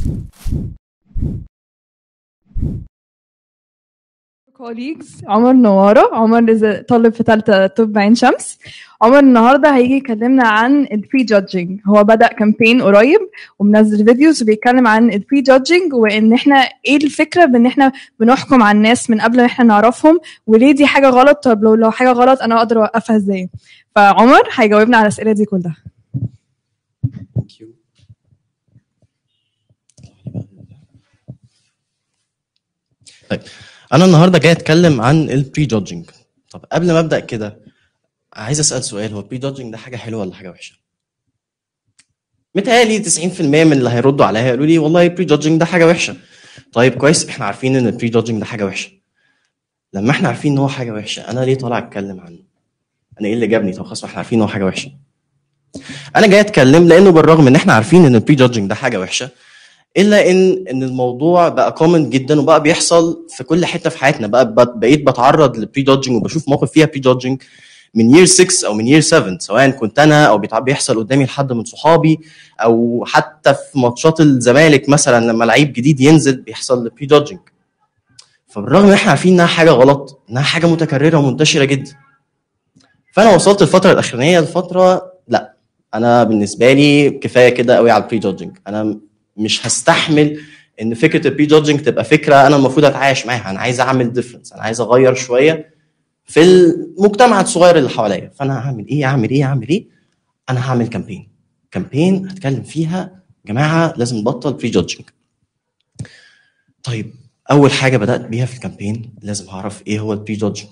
colleagues عمر نوارة عمر is a طالب في ثالثة طب عين شمس عمر النهاردة هيجي يكلمنا عن ال prejudging هو بدأ كامبين قريب ومنزل فيديوز وبيتكلم عن ال prejudging وإن إحنا إيه الفكرة بإن إحنا بنحكم على الناس من قبل ما إحنا نعرفهم وليه دي حاجة غلط طب لو لو حاجة غلط أنا أقدر أوقفها إزاي فعمر هيجاوبنا على الأسئلة دي كلها Thank you. طيب انا النهارده جاي اتكلم عن البري جادجنج طب قبل ما ابدا كده عايز اسال سؤال هو البري جادجنج ده حاجه حلوه ولا حاجه وحشه متهيألي 90% من اللي هيردوا عليا هيقولوا لي والله البري جادجنج ده حاجه وحشه طيب كويس احنا عارفين ان البري جادجنج ده حاجه وحشه لما احنا عارفين ان هو حاجه وحشه انا ليه طالع اتكلم عنه انا ايه اللي جابني طب خلاص ما احنا عارفين ان هو حاجه وحشه انا جاي اتكلم لانه بالرغم ان احنا عارفين ان البري جادجنج ده حاجه وحشه الا ان ان الموضوع بقى كومن جدا وبقى بيحصل في كل حته في حياتنا بقى بقى- بقيت بتعرض للبري جادجنج وبشوف موقف فيها بري جادجنج من يير 6 او من يير 7 سواء كنت انا او بيتع- بيحصل قدامي لحد من صحابي او حتى في ماتشات الزمالك مثلا لما لعيب جديد ينزل بيحصل له بري جادجنج فبالرغم ان احنا عارفين انها حاجه غلط انها حاجه متكرره ومنتشره جدا فانا وصلت الفتره الاخرانيه لفتره لا انا بالنسبه لي كفايه كده قوي على البري جادجنج انا مش هستحمل ان فكره البري جادجنج تبقى فكره انا المفروض اتعايش معاها انا عايز اعمل ديفرنس انا عايز اغير شويه في المجتمع الصغير اللي حواليا فانا هعمل ايه اعمل ايه اعمل ايه انا هعمل كامبين كامبين هتكلم فيها جماعه لازم نبطل بري جادجنج طيب اول حاجه بدات بيها في الكامبين لازم اعرف ايه هو البري جادجنج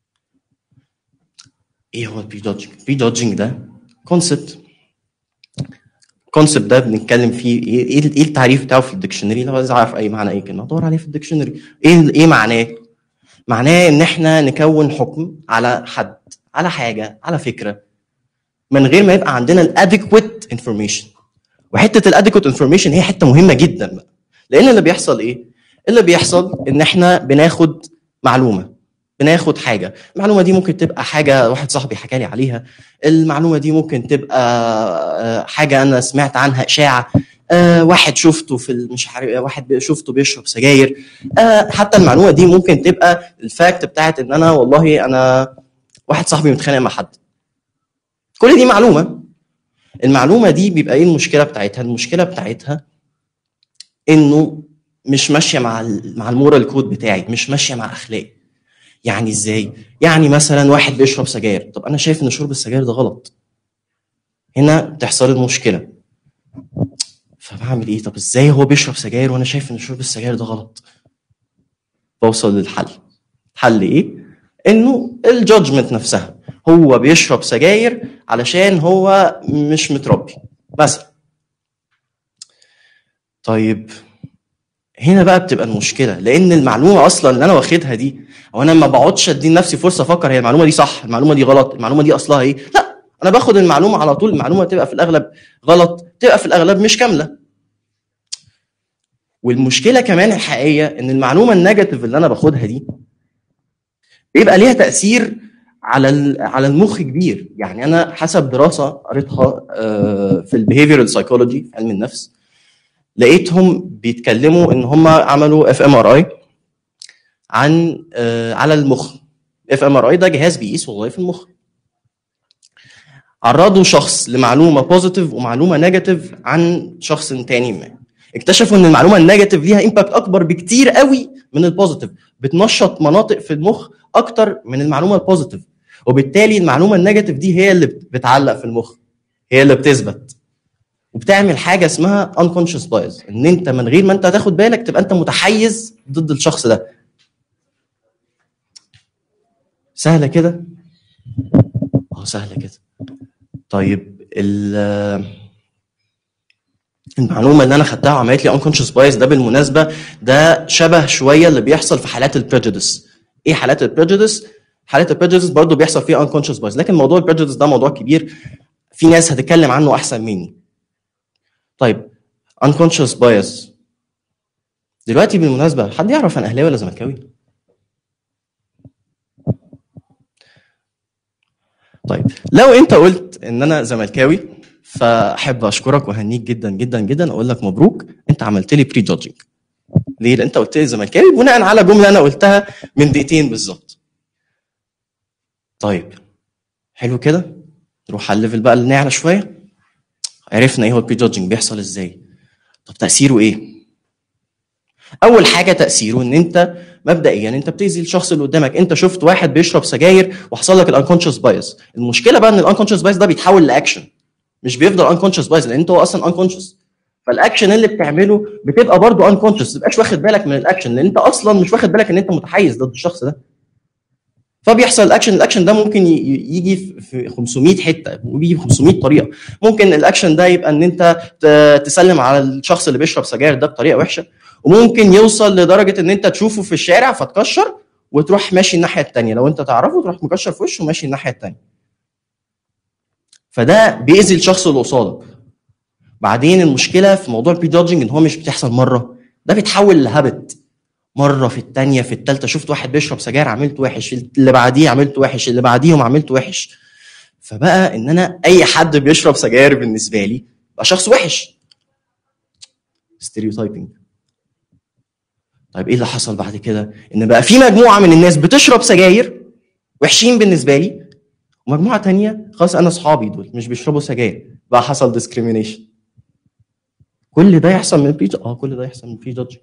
ايه هو البري جادجنج البري جادجنج ده كونسبت الكونسبت ده بنتكلم فيه ايه ايه ايه التعريف بتاعه في الديكشنري لو عايز اعرف اي معنى اي كلمه ادور عليه في الديكشنري ايه ايه معناه معناه ان احنا نكون حكم على حد على حاجه على فكره من غير ما يبقى عندنا الادكويت انفورميشن وحته الادكويت انفورميشن هي حته مهمه جدا بقى لان اللي بيحصل ايه اللي بيحصل ان احنا بناخد معلومه بناخد حاجه المعلومه دي ممكن تبقى حاجه واحد صاحبي حكى لي عليها المعلومه دي ممكن تبقى آه، حاجه انا سمعت عنها اشاعه آه، واحد شفته في ال- مش عارف واحد شفته بيشرب سجاير آه، حتى المعلومه دي ممكن تبقى الفاكت بتاعت ان انا والله انا واحد صاحبي متخانق مع حد كل دي معلومه المعلومه دي بيبقى ايه المشكله بتاعتها المشكله بتاعتها انه مش ماشيه مع ال- مع المورال كود بتاعي مش ماشيه مع اخلاقي يعني ازاي يعني مثلا واحد بيشرب سجاير طب انا شايف ان شرب السجاير ده غلط هنا بتحصل المشكله فبعمل ايه طب ازاي هو بيشرب سجاير وانا شايف ان شرب السجاير ده غلط بوصل للحل الحل ايه انه الجادجمنت نفسها هو بيشرب سجاير علشان هو مش متربي مثلا طيب هنا بقى بتبقى المشكله لان المعلومه اصلا اللي انا واخدها دي او انا ما بقعدش ادي لنفسي فرصه افكر هي المعلومه دي صح المعلومه دي غلط المعلومه دي اصلها ايه لا انا باخد المعلومه على طول المعلومه تبقى في الاغلب غلط تبقى في الاغلب مش كامله والمشكله كمان الحقيقيه ان المعلومه النيجاتيف اللي انا باخدها دي بيبقى ليها تاثير على ال- على المخ كبير يعني انا حسب دراسه قريتها آه، في البيهيفيرال سايكولوجي في علم النفس لقيتهم بيتكلموا ان هم عملوا اف ام ار اي عن آه، على المخ اف ام ار اي ده جهاز بيقيس وظائف المخ عرضوا شخص لمعلومه بوزيتيف ومعلومه نيجاتيف عن شخص تاني ما اكتشفوا ان المعلومه النيجاتيف ليها امباكت اكبر بكتير قوي من البوزيتيف بتنشط مناطق في المخ اكتر من المعلومه البوزيتيف وبالتالي المعلومه النيجاتيف دي هي اللي بت- بتعلق في المخ هي اللي بتثبت وبتعمل حاجه اسمها unconscious bias ان انت من غير ما انت تاخد بالك تبقى انت متحيز ضد الشخص ده سهله كده اه سهله كده طيب ال- المعلومه اللي انا خدتها وعملت لي unconscious bias ده بالمناسبه ده شبه شويه اللي بيحصل في حالات البريجوديس ايه حالات البريجوديس حالات البريجوديس برضه بيحصل فيها unconscious bias لكن موضوع البريجوديس ده موضوع كبير في ناس هتتكلم عنه احسن مني طيب unconscious bias دلوقتي بالمناسبه حد يعرف انا اهلاوي ولا زملكاوي طيب لو انت قلت ان انا زملكاوي فاحب اشكرك واهنيك جدا جدا جدا اقول لك مبروك انت عملت لي بري جادجنج ليه؟ لان انت قلت لي زملكاوي بناء على جمله انا قلتها من دقيقتين بالظبط. طيب حلو كده نروح على الليفل بقى اللي نعلى شويه عرفنا ايه هو البري جادجنج بيحصل ازاي طب تاثيره ايه؟ اول حاجه تاثيره ان انت مبدئيا انت بتاذي الشخص اللي قدامك انت شفت واحد بيشرب سجاير وحصل لك الانكونشس بايس المشكله بقى ان الانكونشس بايس ده بيتحول لاكشن مش بيفضل انكونشس بايس لان انت هو اصلا انكونشس فالاكشن اللي بتعمله بتبقى برضه انكونشس ما تبقاش واخد بالك من الاكشن لان انت اصلا مش واخد بالك ان انت متحيز ضد الشخص ده فبيحصل الاكشن الاكشن ده ممكن ي- ي- يجي في- في 500 حته وبيجي ب 500 طريقه ممكن الاكشن ده يبقى ان انت ت- تسلم على الشخص اللي بيشرب سجاير ده بطريقه وحشه وممكن يوصل لدرجه ان انت تشوفه في الشارع فتكشر وتروح ماشي الناحيه الثانيه لو انت تعرفه تروح مكشر في وشه وماشي الناحيه الثانيه فده بيأذي الشخص اللي قصادك بعدين المشكله في موضوع البري جادجنج ان هو مش بتحصل مره ده بيتحول لهابت مره في الثانيه في الثالثه شفت واحد بيشرب سجاير عملت وحش اللي بعديه عملت وحش اللي بعديهم عملت وحش فبقى ان انا اي حد بيشرب سجاير بالنسبه لي بقى شخص وحش ستيريوتايبنج طيب ايه اللي حصل بعد كده ان بقى في مجموعه من الناس بتشرب سجاير وحشين بالنسبه لي ومجموعه تانية خلاص انا اصحابي دول مش بيشربوا سجاير بقى حصل ديسكريميشن كل ده يحصل من بري اه كل ده يحصل من بري جادجنج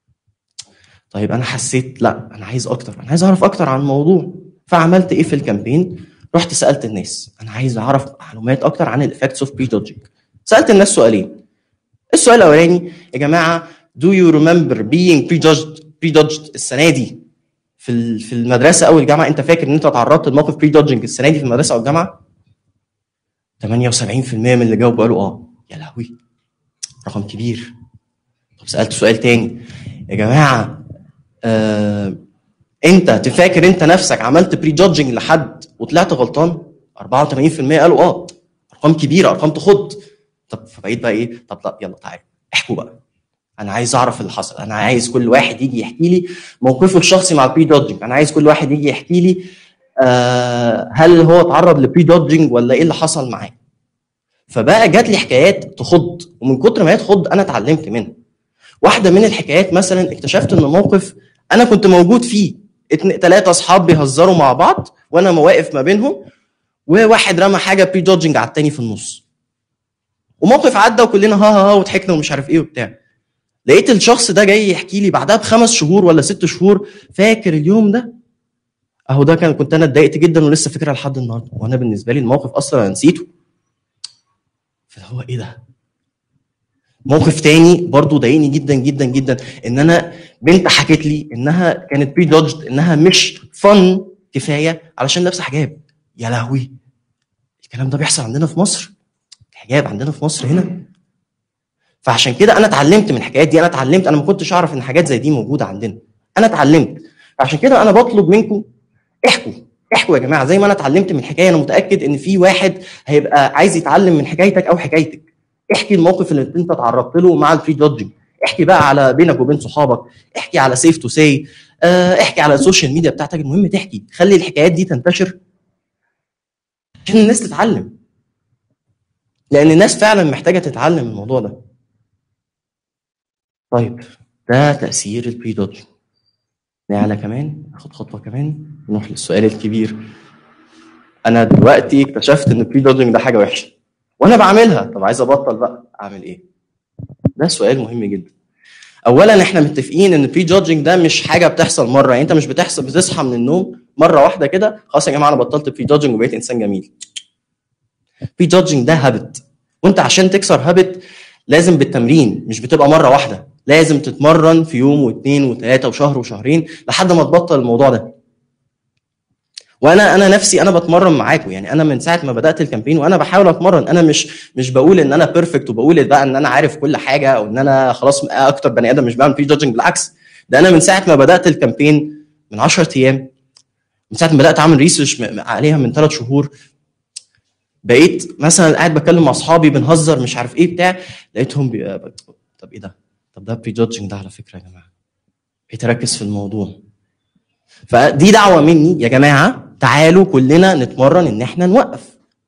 طيب انا حسيت لا انا عايز اكتر انا عايز اعرف اكتر عن الموضوع فعملت ايه في الكامبين رحت سالت الناس انا عايز اعرف معلومات اكتر عن الافكتس اوف بري جادجنج سالت الناس سؤالين السؤال الاولاني يا جماعه do you remember being prejudged prejudged السنه دي في ال- في المدرسه او الجامعه انت فاكر ان انت تعرضت لموقف بري جادجنج السنه دي في المدرسه او الجامعه 78% من اللي جاوبوا قالوا اه يا لهوي رقم كبير طب سالت سؤال تاني يا جماعه آه انت تفاكر انت نفسك عملت بري جادجنج لحد وطلعت غلطان 84% قالوا اه ارقام كبيره ارقام تخض طب فبقيت بقى ايه طب لا يلا تعالى احكوا بقى انا عايز اعرف اللي حصل انا عايز كل واحد يجي يحكي لي موقفه الشخصي مع البري جادجنج انا عايز كل واحد يجي يحكي لي آه هل هو اتعرض لبري جادجنج ولا ايه اللي حصل معاه فبقى جات لي حكايات تخض ومن كتر ما هي تخض انا اتعلمت منها واحده من الحكايات مثلا اكتشفت ان موقف انا كنت موجود فيه اتن... تلاتة اصحاب بيهزروا مع بعض وانا واقف ما بينهم وواحد رمى حاجه بري جادجنج على التاني في النص وموقف عدى وكلنا ها ها ها وضحكنا ومش عارف ايه وبتاع لقيت الشخص ده جاي يحكي لي بعدها بخمس شهور ولا ست شهور فاكر اليوم ده اهو ده كان كنت انا اتضايقت جدا ولسه فاكرها لحد النهارده وانا بالنسبه لي الموقف اصلا انا نسيته فهو ايه ده موقف تاني برضو ضايقني جدا جدا جدا ان انا بنت حكت لي انها كانت بري جادجد انها مش فن كفايه علشان لابسه حجاب يا لهوي الكلام ده بيحصل عندنا في مصر الحجاب عندنا في مصر هنا فعشان كده انا اتعلمت من الحكايات دي انا اتعلمت انا ما كنتش اعرف ان حاجات زي دي موجوده عندنا انا اتعلمت عشان كده انا بطلب منكم احكوا احكوا يا جماعه زي ما انا اتعلمت من الحكايه انا متاكد ان في واحد هيبقى عايز يتعلم من حكايتك او حكايتك احكي الموقف اللي انت تعرضت له مع الفري جادجنج احكي بقى على بينك وبين صحابك احكي على سيف تو سي احكي على السوشيال ميديا بتاعتك المهم تحكي خلي الحكايات دي تنتشر عشان الناس تتعلم لان الناس فعلا محتاجه تتعلم الموضوع ده طيب ده تاثير البري دوجنج نعلى كمان ناخد خطوه كمان نروح للسؤال الكبير انا دلوقتي اكتشفت ان البري دوجنج ده حاجه وحشه وانا بعملها طب عايز ابطل بقى اعمل ايه ده سؤال مهم جدا اولا احنا متفقين ان البري جادجنج ده مش حاجه بتحصل مره يعني انت مش بتحصل بتصحى من النوم مره واحده كده خلاص يا جماعه انا بطلت بري جادجنج وبقيت انسان جميل بري جادجنج ده هابت وانت عشان تكسر هابت لازم بالتمرين مش بتبقى مره واحده لازم تتمرن في يوم واثنين وثلاثه وشهر وشهرين لحد ما تبطل الموضوع ده وانا انا نفسي انا بتمرن معاكم يعني انا من ساعه ما بدات الكامبين وانا بحاول اتمرن انا مش مش بقول ان انا بيرفكت وبقول بقى ان انا عارف كل حاجه او ان انا خلاص اكتر بني ادم مش بعمل بري جادجنج بالعكس ده انا من ساعه ما بدات الكامبين من 10 ايام من ساعه ما بدات اعمل ريسيرش عليها من ثلاث شهور بقيت مثلا قاعد بتكلم مع اصحابي بنهزر مش عارف ايه بتاع لقيتهم بي... طب ايه ده؟ طب ده بري جادجنج ده على فكره يا جماعه بقيت اركز في الموضوع فدي دعوه مني يا جماعه تعالوا كلنا نتمرن ان احنا نوقف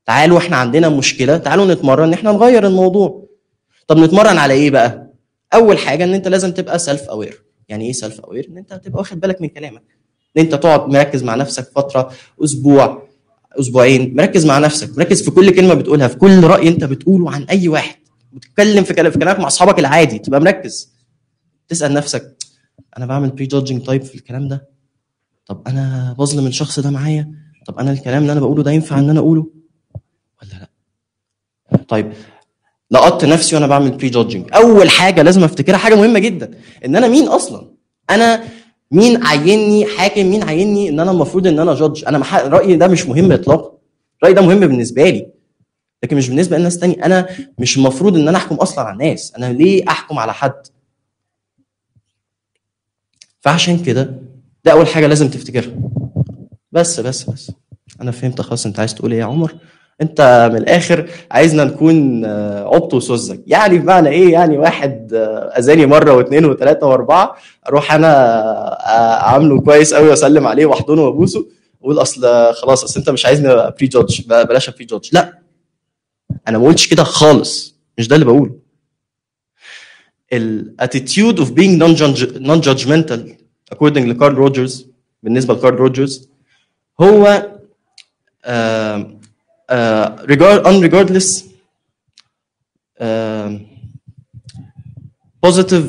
تعالوا احنا عندنا مشكله تعالوا نتمرن ان احنا نغير الموضوع طب نتمرن على ايه بقى اول حاجه ان انت لازم تبقى سيلف اوير يعني ايه سيلف اوير ان انت تبقى واخد بالك من كلامك ان انت تقعد مركز مع نفسك فتره اسبوع اسبوعين مركز مع نفسك مركز في كل كلمه بتقولها في كل راي انت بتقوله عن اي واحد بتتكلم في كلام في كلامك مع اصحابك العادي تبقى مركز تسال نفسك انا بعمل بري جادجنج طيب في الكلام ده طب انا بظلم الشخص ده معايا طب انا الكلام اللي انا بقوله ده ينفع ان انا اقوله ولا لا طيب لقطت نفسي وانا بعمل بري جادجنج اول حاجه لازم افتكرها حاجه مهمه جدا ان انا مين اصلا انا مين عيني حاكم مين عيني ان انا المفروض ان انا جادج انا مح... رايي ده مش مهم اطلاقا رايي ده مهم بالنسبه لي لكن مش بالنسبه لناس تاني انا مش المفروض ان انا احكم اصلا على الناس انا ليه احكم على حد فعشان كده ده اول حاجه لازم تفتكرها بس بس بس انا فهمت خلاص انت عايز تقول ايه يا عمر انت من الاخر عايزنا نكون آه، عبط وسذج يعني بمعنى ايه يعني واحد آه، اذاني مره واثنين وثلاثه واربعه اروح انا آه، عامله كويس قوي واسلم عليه واحضنه وابوسه واقول اصل خلاص اصل انت مش عايزني ابقى بري جادج بلاش بري جادج لا انا ما قلتش كده خالص مش ده اللي بقوله الاتيتيود اوف being non judgmental according لكارل روجرز بالنسبه لكارل روجرز هو uh, uh, regard unregardless uh, positive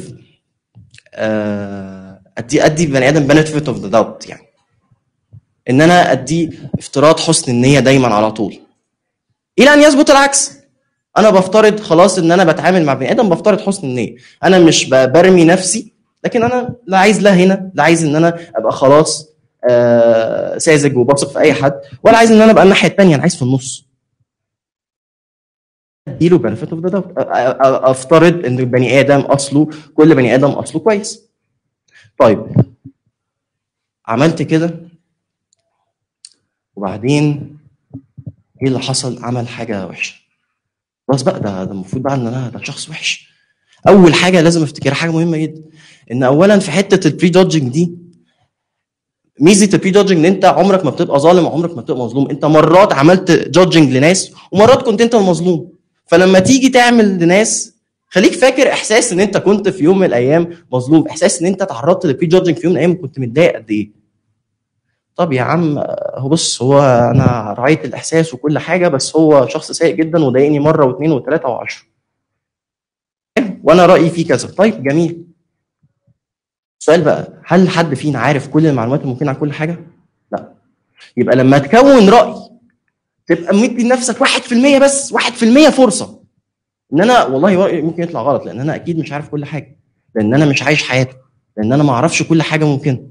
uh, ادي ادي بني ادم benefit of the doubt يعني ان انا ادي افتراض حسن النيه دايما على طول الى ان يثبت العكس انا بفترض خلاص ان انا بتعامل مع بني ادم بفترض حسن النيه انا مش ب- برمي نفسي لكن انا لا عايز لا هنا لا عايز ان انا ابقى خلاص آه ساذج وبثق في اي حد ولا عايز ان انا ابقى الناحيه الثانيه انا عايز في النص اديله benefit of the doubt أ- أ- أ- افترض ان البني ادم اصله كل بني ادم اصله كويس طيب عملت كده وبعدين ايه اللي حصل عمل حاجه وحشه خلاص بقى ده ده المفروض بقى ان انا ده شخص وحش اول حاجه لازم افتكرها حاجه مهمه جدا ان اولا في حته البري جادجنج دي ميزه البري جادجنج ان انت عمرك ما بتبقى ظالم وعمرك ما بتبقى مظلوم انت مرات عملت جادجنج لناس ومرات كنت انت المظلوم فلما تيجي تعمل لناس خليك فاكر احساس ان انت كنت في يوم من الايام مظلوم احساس ان انت تعرضت للبري جادجنج في يوم من الايام كنت متضايق قد ايه طب يا عم هو بص هو انا راعيت الاحساس وكل حاجه بس هو شخص سيء جدا وضايقني مره واثنين وثلاثه وعشره وانا رايي فيه كذا طيب جميل السؤال بقى هل حد فينا عارف كل المعلومات الممكنه عن كل حاجه لا يبقى لما تكون راي تبقى مدي لنفسك 1% بس 1% فرصه ان انا والله رايي ممكن يطلع غلط لان انا اكيد مش عارف كل حاجه لان انا مش عايش حياته لان انا ما اعرفش كل حاجه ممكنه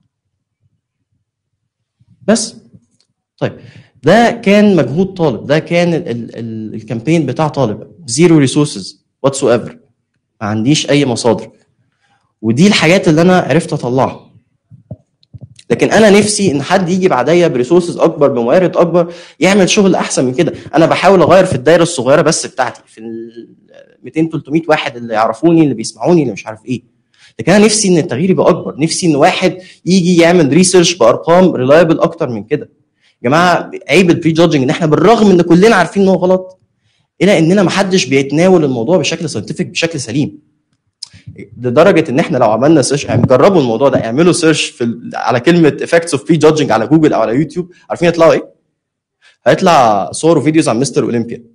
بس طيب ده كان مجهود طالب ده كان ال ال ال الكامبين بتاع طالب زيرو ريسورسز واتس ايفر ما عنديش اي مصادر ودي الحاجات اللي انا عرفت اطلعها لكن انا نفسي ان حد يجي بعديا بريسورسز اكبر بموارد اكبر يعمل شغل احسن من كده انا بحاول اغير في الدايره الصغيره بس بتاعتي في ال 200 300 واحد اللي يعرفوني اللي بيسمعوني اللي مش عارف ايه لكن انا نفسي ان التغيير يبقى اكبر نفسي ان واحد يجي يعمل ريسيرش بارقام ريلايبل اكتر من كده يا جماعه عيب البري جادجنج ان احنا بالرغم ان كلنا عارفين ان هو غلط الى اننا ما حدش بيتناول الموضوع بشكل ساينتفك بشكل سليم لدرجه ان احنا لو عملنا سيرش يعني جربوا الموضوع ده اعملوا سيرش في ال- على كلمه افكتس اوف بري جادجنج على جوجل او على يوتيوب عارفين يطلعوا ايه؟ هيطلع صور وفيديوز عن مستر اولمبيا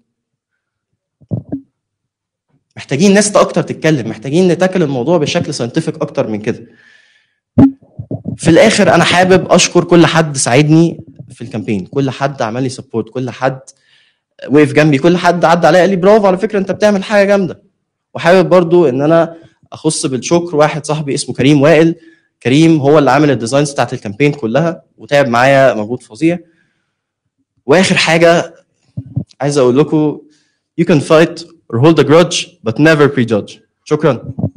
محتاجين ناس اكتر تتكلم محتاجين نتاكل الموضوع بشكل ساينتفك اكتر من كده في الاخر انا حابب اشكر كل حد ساعدني في الكامبين كل حد عمل لي سبورت كل حد وقف جنبي كل حد عدى عليا قال لي برافو على فكره انت بتعمل حاجه جامده وحابب برضو ان انا اخص بالشكر واحد صاحبي اسمه كريم وائل كريم هو اللي عامل الديزاينز بتاعت الكامبين كلها وتعب معايا مجهود فظيع واخر حاجه عايز اقول لكم you can fight or hold a grudge but never prejudge شكرا